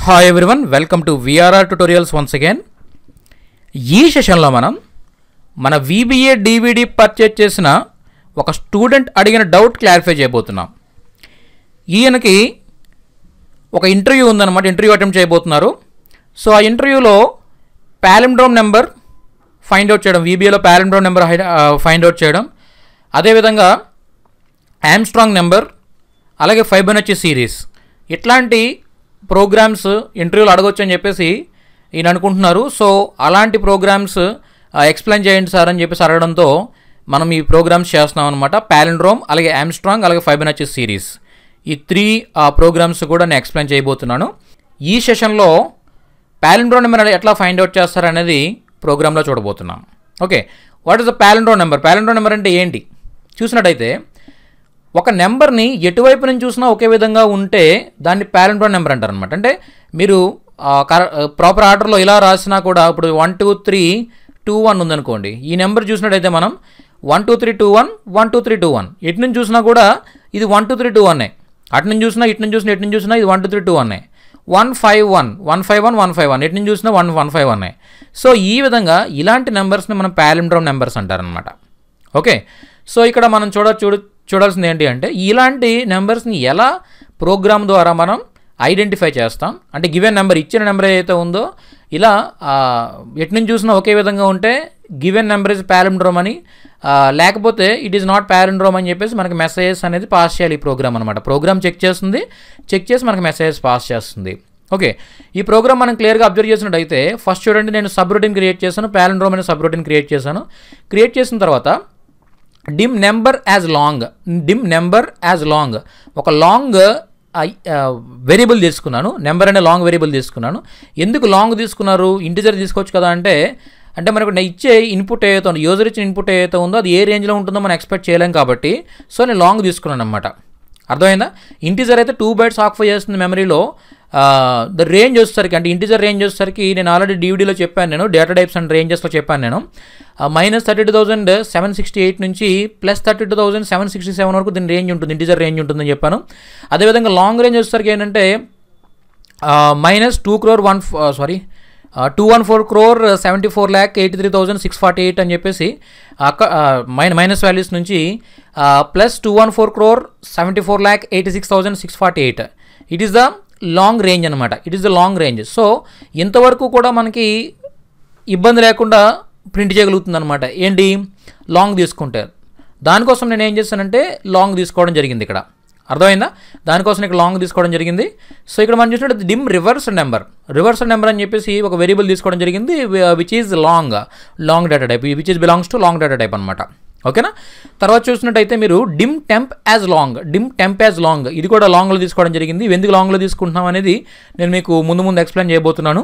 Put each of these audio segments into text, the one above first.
hi everyone welcome to VRR tutorials once again ఈ సెషన్లో మనం మన విబిఏ డివిడి పర్చేజ్ చేసిన ఒక స్టూడెంట్ అడిగిన డౌట్ క్లారిఫై చేయబోతున్నాం ఈయనకి ఒక ఇంటర్వ్యూ ఉందన్నమాట ఇంటర్వ్యూ అటెంప్ట్ చేయబోతున్నారు సో ఆ ఇంటర్వ్యూలో ప్యాలిండ్రోమ్ నెంబర్ ఫైండ్ అవుట్ చేయడం వీబీఏలో ప్యాలిండ్రోమ్ నెంబర్ ఫైండ్ అవుట్ చేయడం అదేవిధంగా యామ్స్ట్రాంగ్ నెంబర్ అలాగే ఫైబొనచ్చి సిరీస్ ఇట్లాంటి ప్రోగ్రామ్స్ ఇంటర్వ్యూలు అడగొచ్చు అని చెప్పేసి ఈయన అనుకుంటున్నారు సో అలాంటి ప్రోగ్రామ్స్ ఎక్స్ప్లెయిన్ చేయండి సార్ అని చెప్పేసి అడగడంతో మనం ఈ ప్రోగ్రామ్స్ చేస్తున్నాం అనమాట ప్యాలిండ్రోమ్ అలాగే యామ్స్ట్రాంగ్ అలాగే ఫైబొనచ్చి సిరీస్ ఈ త్రీ ప్రోగ్రామ్స్ కూడా నేను ఎక్స్ప్లెయిన్ చేయబోతున్నాను ఈ సెషన్లో ప్యాలిండ్రో నెంబర్ ఎట్లా ఫైండ్ అవుట్ చేస్తారనేది ప్రోగ్రాంలో చూడబోతున్నాం okay what is the palindrome number palindrome number అంటే ఏంటి చూసినట్టయితే ఒక నెంబర్ని ఎటువైపు నుంచి చూసినా ఒకే విధంగా ఉంటే దాన్ని ప్యాలిండ్రో నెంబర్ అంటారు అనమాట అంటే మీరు ప్రాపర్ ఆర్డర్లో ఇలా రాసినా కూడా ఇప్పుడు one two three two one ఉందనుకోండి ఈ నెంబర్ చూసినట్టయితే మనం one two three two one one two three two one ఎటు నుంచి చూసినా కూడా ఇది వన్ టూ త్రీ టూ వన్నే అటు నుంచి చూసినా ఇటు నుంచి చూసినా ఎటు నుంచి చూసినా ఇది వన్ టూ త్రీ టూ వన్నే one five one one five one one five one ఎటు నుంచి చూసినా వన్ వన్ ఫైవ్ వన్నే సో ఈ విధంగా ఇలాంటి నెంబర్స్ని మనం ప్యాలిండ్రోమ్ నెంబర్స్ అంటారనమాట ఓకే సో ఇక్కడ మనం చూడ చూడ చూడాల్సింది ఏంటి అంటే ఇలాంటి నెంబర్స్ని ఎలా ప్రోగ్రామ్ ద్వారా మనం ఐడెంటిఫై చేస్తాం అంటే గివెన్ నెంబర్ ఇచ్చిన నెంబర్ ఏదైతే ఉందో ఇలా ఎటు నుంచి చూసినా ఒకే విధంగా ఉంటే గివెన్ నెంబర్ ఇస్ ప్యాలిండ్రోమ్ అని లేకపోతే ఇట్ ఈస్ నాట్ ప్యాలిండ్రోమ్ అని చెప్పేసి మనకి మెసేజెస్ అనేది పాస్ చేయాలి ఈ ప్రోగ్రామ్ అనమాట ప్రోగ్రామ్ చెక్ చేస్తుంది చెక్ చేసి మనకి మెసేజెస్ పాస్ చేస్తుంది ఓకే ఈ ప్రోగ్రామ్ మనం క్లియర్గా అబ్జర్వ్ చేసినట్టయితే ఫస్ట్ చూడండి నేను సబ్ రొటీన్ క్రియేట్ చేశాను ప్యాలిండ్రోమ్ అనే సబ్ రొటీన్ క్రియేట్ చేశాను క్రియేట్ చేసిన తర్వాత dim number as long dim number as long ఒక లాంగ్ వేరియబుల్ తీసుకున్నాను నెంబర్ అనే లాంగ్ వేరియబుల్ తీసుకున్నాను ఎందుకు లాంగ్ తీసుకున్నారు ఇంటిజర్ తీసుకోవచ్చు కదా అంటే అంటే మనకు నేను ఇచ్చే ఇన్పుట్ ఏదైతే ఉందో యూజర్ ఇచ్చిన ఇన్పుట్ ఏదైతే ఉందో అది ఏ రేంజ్లో ఉంటుందో మనం ఎక్స్పెక్ట్ చేయలేం కాబట్టి సో నేను లాంగ్ తీసుకున్నాను అనమాట అర్థమైందా ఇంటిజర్ అయితే టూ బైట్స్ ఆక్యుపై చేస్తుంది మెమరీలో ద రేంజ్ వచ్చేసరికి అంటే ఇంటిజర్ రేంజ్ వచ్చేసరికి నేను ఆల్రెడీ డీవీడీలో చెప్పాను నేను డేటా టైప్స్ అండ్ రేంజెస్లో చెప్పాను నేను minus thirty two thousand seven sixty eight నుంచి plus thirty two thousand seven sixty seven వరకు దీని రేంజ్ ఉంటుంది ఇంటిజర్ రేంజ్ ఉంటుందని చెప్పాను అదేవిధంగా లాంగ్ రేంజ్ వచ్చేసరికి ఏంటంటే minus two crore one sorry two one four crore seventy four lakh eighty three thousand six forty eight అని చెప్పేసి అక్క మైన్ మైనస్ వాల్యూస్ నుంచి plus two one four crore seventy four lakh eighty six thousand six forty eight it is the long range అనమాట it is the long range so ఇంతవరకు కూడా మనకి ఇబ్బంది లేకుండా ప్రింట్ చేయగలుగుతుంది అనమాట ఏంటి లాంగ్ తీసుకుంటే దానికోసం నేను ఏం చేస్తానంటే లాంగ్ తీసుకోవడం జరిగింది ఇక్కడ అర్థమైందా దానికోసం ఇక్కడ లాంగ్ తీసుకోవడం జరిగింది సో ఇక్కడ మనం చూసినట్టు dim reverse number reverse number అని చెప్పేసి ఒక వేరియబుల్ తీసుకోవడం జరిగింది which is long long data type which is belongs to long data type అనమాట ఓకేనా తర్వాత చూసినట్టయితే మీరు dim temp as long dim temp as long ఇది కూడా లాంగ్లో తీసుకోవడం జరిగింది ఎందుకు లాంగ్లో తీసుకుంటున్నాం అనేది నేను మీకు ముందు ముందు ఎక్స్ప్లెయిన్ చేయబోతున్నాను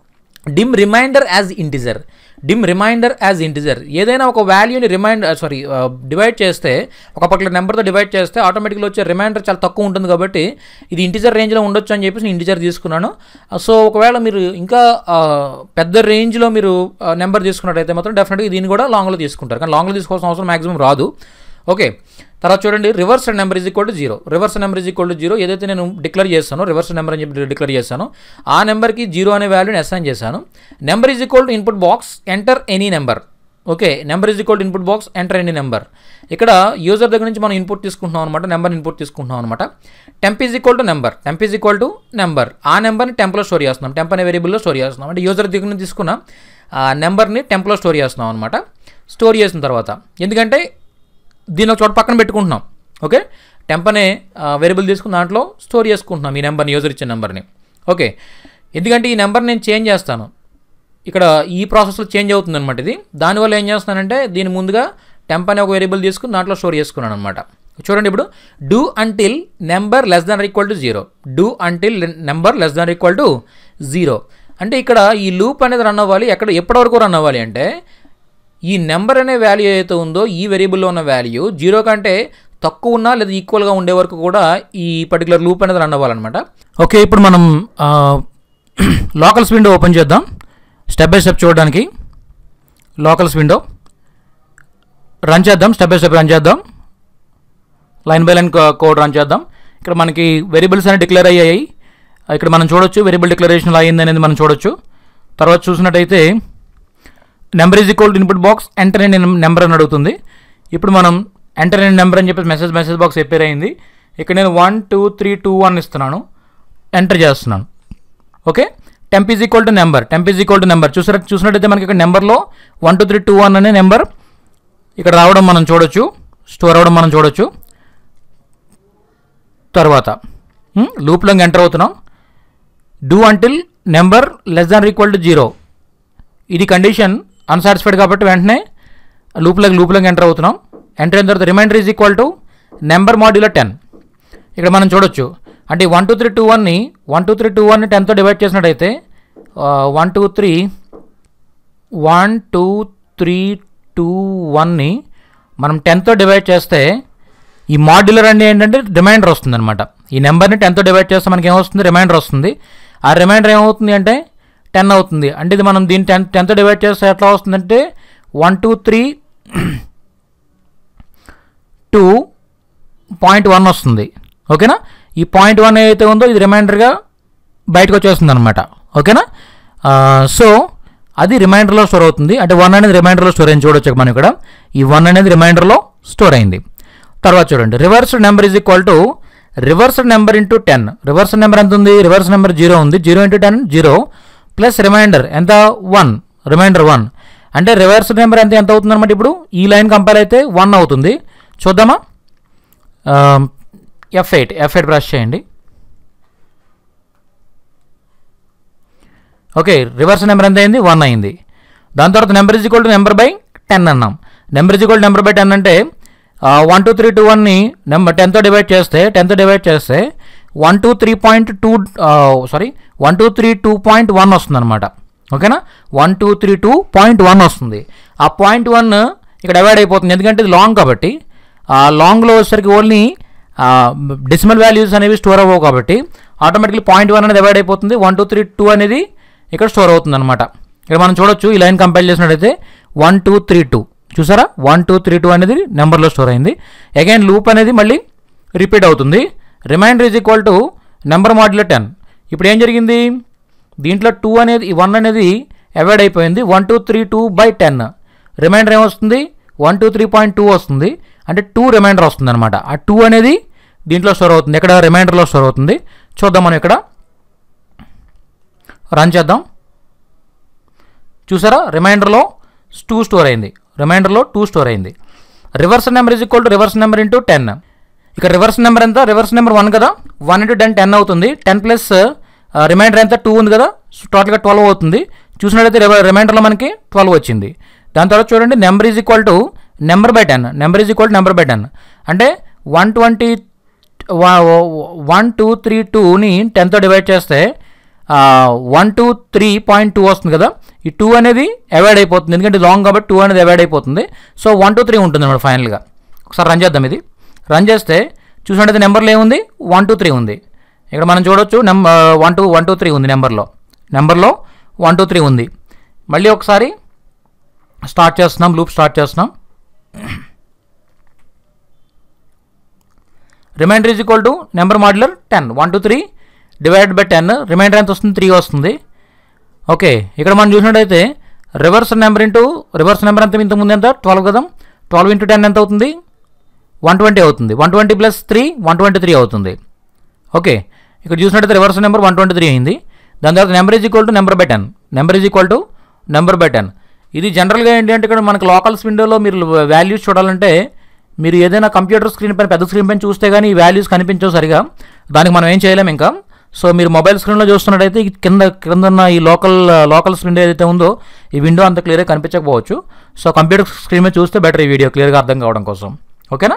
dim remainder as integer dim remainder as integer ఏదైనా ఒక వాల్యూని రిమైండ్ సారీ డివైడ్ చేస్తే ఒక పర్టికులర్ నెంబర్తో డివైడ్ చేస్తే ఆటోమేటిక్గా వచ్చే రిమైండర్ చాలా తక్కువ ఉంటుంది కాబట్టి ఇది ఇంటిజర్ రేంజ్లో ఉండొచ్చు అని చెప్పేసి నేను ఇంటిజర్ తీసుకున్నాను సో ఒకవేళ మీరు ఇంకా పెద్ద రేంజ్లో మీరు నెంబర్ తీసుకున్నట్టయితే మాత్రం డెఫినెట్గా దీన్ని కూడా లాంగ్లో తీసుకుంటారు కానీ లాంగ్లో తీసుకోవాల్సిన అవసరం మాక్సిమం రాదు ఓకే తర్వాత చూడండి reverse number is equal to zero reverse number is equal to zero ఏదైతే నేను డిక్లేర్ చేస్తానో రివర్స్ నెంబర్ అని చెప్పి డిక్లేర్ చేశాను ఆ నెంబర్కి జీరో అనే వాల్యూని అసైన్ చేశాను number is equal to input box enter any number okay number is equal to input box enter any number ఇక్కడ యూజర్ దగ్గర నుంచి మనం ఇన్పుట్ తీసుకుంటున్నాం అనమాట నెంబర్ ఇన్పుట్ తీసుకుంటున్నాం అనమాట temp is equal to number temp is equal to number ఆ నెంబర్ని టెంప్లో స్టోర్ చేస్తున్నాం టెంప్ అనే వేరియబుల్లో స్టోర్ చేస్తున్నాం అంటే యూజర్ దగ్గర నుంచి తీసుకున్న నెంబర్ని టెంప్లో స్టోర్ చేస్తున్నాం అనమాట స్టోర్ చేసిన తర్వాత ఎందుకంటే దీని ఒక చోట పక్కన పెట్టుకుంటున్నాం ఓకే టెంప్ అనే వేరియబుల్ తీసుకున్న దాంట్లో స్టోర్ చేసుకుంటున్నాం ఈ నెంబర్ని యూజర్ ఇచ్చిన నెంబర్ని ఓకే ఎందుకంటే ఈ నెంబర్ నేను చేంజ్ చేస్తాను ఇక్కడ ఈ ప్రాసెస్లో చేంజ్ అవుతుంది అనమాట ఇది దానివల్ల ఏం చేస్తానంటే దీని ముందుగా టెంప్ అనే ఒక వేరియబుల్ తీసుకుని దాంట్లో స్టోర్ చేసుకున్నాను అనమాట చూడండి ఇప్పుడు do until number less than equal to zero do until number less than equal to zero అంటే ఇక్కడ ఈ లూప్ అనేది రన్ అవ్వాలి ఎక్కడ ఎప్పటి వరకు రన్ అవ్వాలి అంటే ఈ నెంబర్ అనే వాల్యూ ఏదైతే ఉందో ఈ వేరియబుల్లో ఉన్న వాల్యూ జీరో కంటే తక్కువ ఉన్నా లేదా ఈక్వల్గా ఉండే వరకు కూడా ఈ పర్టికులర్ లూప్ అనేది రన్ అవ్వాలన్నమాట ఓకే ఇప్పుడు మనం లోకల్స్ విండో ఓపెన్ చేద్దాం స్టెప్ బై స్టెప్ చూడడానికి లోకల్స్ విండో రన్ చేద్దాం స్టెప్ బై స్టెప్ రన్ చేద్దాం line by line code run చేద్దాం ఇక్కడ మనకి వేరియబుల్స్ అనేవి డిక్లేర్ అయ్యాయి ఇక్కడ మనం చూడొచ్చు వేరియబుల్ డిక్లరేషన్ ఎలా అయింది అనేది మనం చూడొచ్చు తర్వాత చూసినట్టయితే number is equal to input box enter అయిన నెంబర్ అని అడుగుతుంది ఇప్పుడు మనం ఎంటర్ అయిన నెంబర్ అని చెప్పేసి మెసేజ్ మెసేజ్ బాక్స్ ఎప్పేర్ అయింది ఇక్కడ నేను one two three two one ఇస్తున్నాను ఎంటర్ చేస్తున్నాను okay temp is equal to number temp is equal to number చూసారా చూసినట్టయితే మనకి ఇక్కడ నెంబర్లో one two three two one అనే నెంబర్ ఇక్కడ రావడం మనం చూడొచ్చు స్టోర్ అవ్వడం మనం చూడొచ్చు తర్వాత లూప్లోకి ఎంటర్ అవుతున్నాం do until number less than equal to zero ఇది కండిషన్ అన్సాటిస్ఫైడ్ కాబట్టి వెంటనే లూప్లోకి లూప్లోకి ఎంటర్ అవుతున్నాం ఎంటర్ అయిన తర్వాత remainder is equal to number modulo ten ఇక్కడ మనం చూడొచ్చు అంటే వన్ టూ త్రీ టూ వన్ని వన్ టూ త్రీ టూ వన్ని టెన్తో డివైడ్ చేసినట్టయితే one two three one two three two వన్ని మనం టెన్తో డివైడ్ చేస్తే ఈ మాడ్యులర్ అంటే ఏంటంటే రిమైండర్ వస్తుంది అనమాట ఈ నెంబర్ని టెన్తో డివైడ్ చేస్తే మనకి ఏమొస్తుంది రిమైండర్ వస్తుంది ఆ రిమైండర్ ఏమవుతుంది అంటే టెన్ అవుతుంది అంటే ఇది మనం దీన్ని టెన్ టెన్తో డివైడ్ చేస్తే ఎట్లా వస్తుందంటే one two three two point one వస్తుంది ఓకేనా ఈ పాయింట్ వన్ ఏదైతే ఉందో ఇది రిమైండర్గా బయటకు వచ్చేస్తుంది అనమాట ఓకేనా సో అది రిమైండర్లో స్టోర్ అవుతుంది అంటే వన్ అనేది రిమైండర్లో స్టోర్ అయింది చూడొచ్చు మనం ఇక్కడ ఈ వన్ అనేది రిమైండర్లో స్టోర్ అయింది తర్వాత చూడండి reverse number is equal to reverse number into ten reverse number ఎంత ఉంది రివర్స్ నెంబర్ జీరో ఉంది zero into ten zero plus remainder ఎంత వన్ రిమైండర్ వన్ అంటే రివర్స్ నెంబర్ ఎంత ఎంత అవుతుంది అనమాట ఇప్పుడు ఈ లైన్ కంపేర్ అయితే వన్ అవుతుంది చూద్దామా F eight F eight press చేయండి ఓకే రివర్స్ నెంబర్ ఎంత అయింది వన్ అయింది దాని తర్వాత number is equal to number by ten అన్నాం number is equal number by ten అంటే వన్ టూ త్రీ టూ వన్ని నెంబర్ టెన్తో డివైడ్ చేస్తే టెన్తో డివైడ్ చేస్తే one two three point two sorry one two three two point one వస్తుంది అనమాట ఓకేనా one two three two point one వస్తుంది ఆ పాయింట్ వన్ ఇక్కడ అవాయిడ్ అయిపోతుంది ఎందుకంటే ఇది లాంగ్ కాబట్టి ఆ లాంగ్లో వచ్చేసరికి ఓన్లీ డెసిమల్ వాల్యూస్ అనేవి స్టోర్ అవ్వవు కాబట్టి ఆటోమేటిక్లీ పాయింట్ వన్ అనేది అవాయిడ్ అయిపోతుంది వన్ టూ త్రీ టూ అనేది ఇక్కడ స్టోర్ అవుతుంది అనమాట ఇక్కడ మనం చూడొచ్చు ఈ లైన్ కంపేర్ చేసినట్టయితే వన్ టూ త్రీ టూ చూసారా వన్ టూ త్రీ టూ అనేది నెంబర్లో స్టోర్ అయింది అగైన్ లూప్ అనేది మళ్ళీ రిపీట్ అవుతుంది remainder is equal to number modulo ten ఇప్పుడు ఏం జరిగింది దీంట్లో టూ అనేది వన్ అనేది అవాయిడ్ అయిపోయింది one two three two by ten remainder ఏమొస్తుంది one two three point two వస్తుంది అంటే టూ రిమైండర్ వస్తుంది అనమాట ఆ టూ అనేది దీంట్లో స్టోర్ అవుతుంది ఇక్కడ రిమైండర్లో స్టోర్ అవుతుంది చూద్దాం మనం ఇక్కడ రన్ చేద్దాం చూసారా రిమైండర్లో టూ స్టోర్ అయింది రిమైండర్లో టూ స్టోర్ అయింది reverse number is equal to reverse number into ten ఇక్కడ రివర్స్ నెంబర్ ఎంత రివర్స్ నెంబర్ వన్ కదా వన్ ఇంటూ టెన్ టెన్ అవుతుంది టెన్ ప్లస్ రిమైండర్ ఎంత టూ ఉంది కదా టోటల్గా ట్వెల్వ్ అవుతుంది చూసినట్లయితే రిమైండర్లో మనకి ట్వెల్వ్ వచ్చింది దాని తర్వాత చూడండి number is equal to number by ten number is equal to number by ten అంటే one twenty one two three టూని టెన్తో డివైడ్ చేస్తే one two three point two వస్తుంది కదా ఈ టూ అనేది అవాయిడ్ అయిపోతుంది ఎందుకంటే లాంగ్ కాబట్టి టూ అనేది అవాయిడ్ అయిపోతుంది సో వన్ టూ త్రీ ఉంటుంది అనమాట ఫైనల్గా ఒకసారి రన్ చేద్దాం ఇది రన్ చేస్తే చూసినట్టయితే నెంబర్లో ఏముంది వన్ టూ త్రీ ఉంది ఇక్కడ మనం చూడొచ్చు number one two one two three ఉంది నెంబర్లో నెంబర్లో వన్ టూ త్రీ ఉంది మళ్ళీ ఒకసారి స్టార్ట్ చేస్తున్నాం లూప్ స్టార్ట్ చేస్తున్నాం remainder is equal to number modular ten one two three divided by ten remainder ఎంత వస్తుంది త్రీ వస్తుంది ఓకే ఇక్కడ మనం చూసినట్టయితే reverse number into reverse number ఎంత ఇంత ముందు ఎంత ట్వెల్వ్ కదా ట్వెల్వ్ ఇంటూ టెన్ ఎంత అవుతుంది వన్ ట్వంటీ అవుతుంది one twenty plus three one twenty three అవుతుంది ఓకే ఇక్కడ చూసినట్టయితే reverse number one twenty three అయింది దాని తర్వాత number is equal to number by ten number is equal to number by ten ఇది జనరల్గా ఏంటి అంటే ఇక్కడ మనకి లోకల్స్ విండోలో మీరు వాల్యూస్ చూడాలంటే మీరు ఏదైనా కంప్యూటర్ స్క్రీన్ పైన పెద్ద స్క్రీన్ పైన చూస్తే కానీ ఈ వాల్యూస్ కనిపించవు సరిగా దానికి మనం ఏం చేయలేం ఇంకా సో మీరు మొబైల్ స్క్రీన్లో చూస్తున్నట్టయితే ఈ కింద కింద ఉన్న ఈ లోకల్ లోకల్ స్క్రీన్ ఏదైతే ఉందో ఈ విండో అంత క్లియర్గా కనిపించకపోవచ్చు సో కంప్యూటర్ స్క్రీన్ మీద చూస్తే బెటర్ ఈ వీడియో క్లియర్గా అర్థం కావడం కోసం ఓకేనా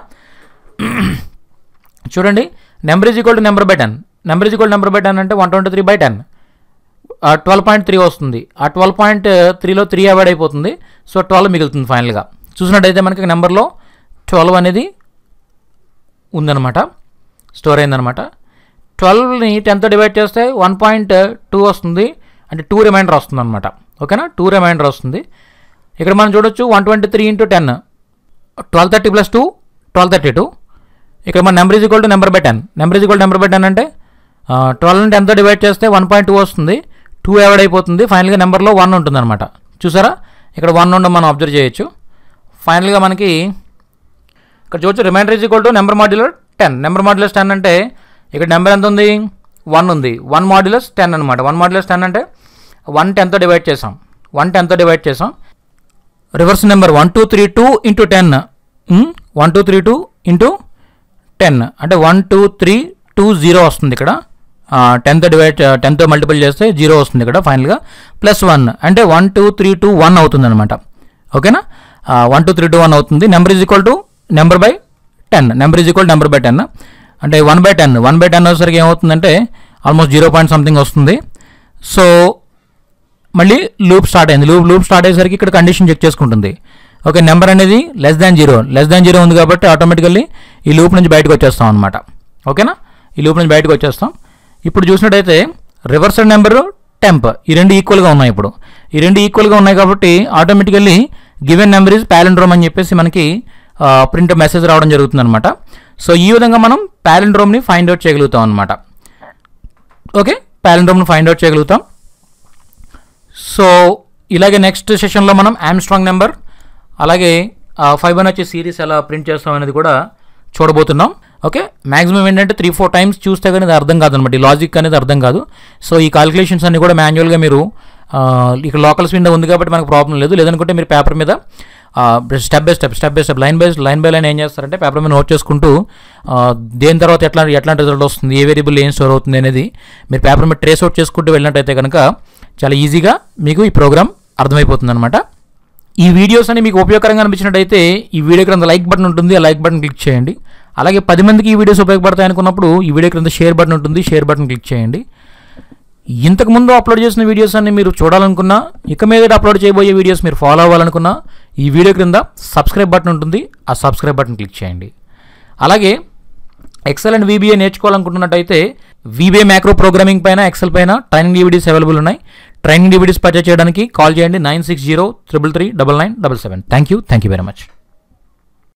చూడండి number is equal to number by ten number is equal number by ten అంటే one twenty three by ten twelve point three వస్తుంది ఆ ట్వెల్వ్ పాయింట్ త్రీలో త్రీ అవాయిడ్ అయిపోతుంది సో ట్వెల్వ్ మిగులుతుంది ఫైనల్గా చూసినట్టయితే మనకి నెంబర్లో ట్వెల్వ్ అనేది ఉందన్నమాట స్టోర్ అయిందనమాట ట్వెల్వ్ని టెన్తో డివైడ్ చేస్తే వన్ పాయింట్ టూ వస్తుంది అంటే టూ రిమైండర్ వస్తుంది అనమాట ఓకేనా టూ రిమైండర్ వస్తుంది ఇక్కడ మనం చూడొచ్చు one twenty three into ten twelve thirty plus two twelve thirty two ఇక్కడ మన number is equal to number by ten number is equal number by ten అంటే ట్వెల్వ్ టెన్తో డివైడ్ చేస్తే వన్ పాయింట్ టూ వస్తుంది టూ యాడ్ అయిపోతుంది ఫైనల్గా నెంబర్లో one ఉంటుంది అనమాట చూసారా ఇక్కడ వన్ ఉండడం మనం అబ్జర్వ్ చేయొచ్చు ఫైనల్గా మనకి ఇక్కడ చూడొచ్చు remainder is equal to number modular ten number modulus ten అంటే ఇక్కడ నెంబర్ ఎంత ఉంది వన్ ఉంది వన్ మాడ్యులస్ టెన్ అనమాట వన్ మాడ్యులస్ టెన్ అంటే వన్ టెన్తో డివైడ్ చేసాం వన్ టెన్తో డివైడ్ చేసాం reverse number one two three two into ten one two three two into ten అంటే one two three two zero వస్తుంది ఇక్కడ టెన్త్ డివైడ్ టెన్త్ మల్టిపుల్ చేస్తే జీరో వస్తుంది ఇక్కడ ఫైనల్గా ప్లస్ వన్ అంటే one two three two one అవుతుంది అనమాట ఓకేనా one two three two one అవుతుంది number is equal to number by ten number is equal number by ten అంటే one by ten one by ten వచ్చేసరికి ఏమవుతుందంటే almost zero point something వస్తుంది so మళ్ళీ loop start అయింది loop loop start అయ్యేసరికి ఇక్కడ condition check చేసుకుంటుంది okay number అనేది less than zero less than zero ఉంది కాబట్టి ఆటోమేటికల్లీ ఈ లూప్ నుంచి బయటకు వచ్చేస్తాం అనమాట ఓకేనా ఈ లూప్ నుంచి బయటకు వచ్చేస్తాం ఇప్పుడు చూసినట్టయితే రివర్సల్ నెంబరు టెంప్ ఈ రెండు ఈక్వల్గా ఉన్నాయి ఇప్పుడు ఈ రెండు ఈక్వల్గా ఉన్నాయి కాబట్టి automatically given number is palindrome అని చెప్పేసి మనకి ప్రింట్ మెసేజ్ రావడం జరుగుతుంది అనమాట సో ఈ విధంగా మనం ప్యాలెండ్రోమ్ని ఫైండ్ అవుట్ చేయగలుగుతాం అనమాట ఓకే ప్యాలెండ్రోమ్ని ఫైండ్ అవుట్ చేయగలుగుతాం సో ఇలాగే నెక్స్ట్ సెషన్లో మనం ఆమ్స్ట్రాంగ్ నెంబర్ అలాగే ఫైబోనచ్చి సిరీస్ ఎలా ప్రింట్ చేస్తాం అనేది కూడా చూడబోతున్నాం ఓకే మాక్సిమం ఏంటంటే త్రీ ఫోర్ టైమ్స్ చూస్తే కానీ ఇది అర్థం కాదనమాట ఈ లాజిక్ అనేది అర్థం కాదు సో ఈ కాలిక్యులేషన్స్ అన్ని కూడా మాన్యువల్గా మీరు ఆ, ఇక్కడ లోకల్స్ విండో ఉంది కాబట్టి మనకు ప్రాబ్లం లేదు లేదనుకుంటే మీరు పేపర్ మీద step by step step by step line by line by line ఏం చేస్తారంటే పేపర్ మీద నోట్ చేసుకుంటూ ఆ, దేని తర్వాత ఎట్లా ఎట్లాంటి రిజల్ట్ వస్తుంది ఏ వేరియబుల్ ఏం స్టోర్ అవుతుంది అనేది మీరు పేపర్ మీద ట్రేస్ అవుట్ చేసుకుంటూ వెళ్ళినట్టయితే కనుక చాలా ఈజీగా మీకు ఈ ప్రోగ్రామ్ అర్థమైపోతుంది అనమాట ఈ వీడియోస్ అని మీకు ఉపయోగకరంగా అనిపించినట్టయితే ఈ వీడియో క్రింద లైక్ బటన్ ఉంటుంది ఆ లైక్ బటన్ క్లిక్ చేయండి అలాగే పది మందికి ఈ వీడియోస్ ఉపయోగపడతాయి అనుకున్నప్పుడు ఈ వీడియో క్రింద షేర్ బటన్ ఉంటుంది షేర్ బటన్ క్లిక్ చేయండి ఇంతకుముందు అప్లోడ్ చేసిన వీడియోస్ అన్ని మీరు చూడాలనుకున్నా ఇక మీద అప్లోడ్ చేయబోయే వీడియోస్ మీరు ఫాలో అవ్వాలనుకున్నా ఈ వీడియో క్రింద సబ్స్క్రైబ్ బటన్ ఉంటుంది ఆ సబ్స్క్రైబ్ బటన్ క్లిక్ చేయండి అలాగే ఎక్సెల్ అండ్ వీబీఏ నేర్చుకోవాలనుకుంటున్నట్టయితే వీబీఏ మ్యాక్రో ప్రోగ్రామింగ్ పైన ఎక్సెల్ పైన ట్రైనింగ్ డివిడీస్ అవైలబుల్ ఉన్నాయి ట్రైనింగ్ డివిడీస్ పర్చేస్ చేయడానికి కాల్ చేయండి nine six zero triple three double nine double seven thank you thank you very much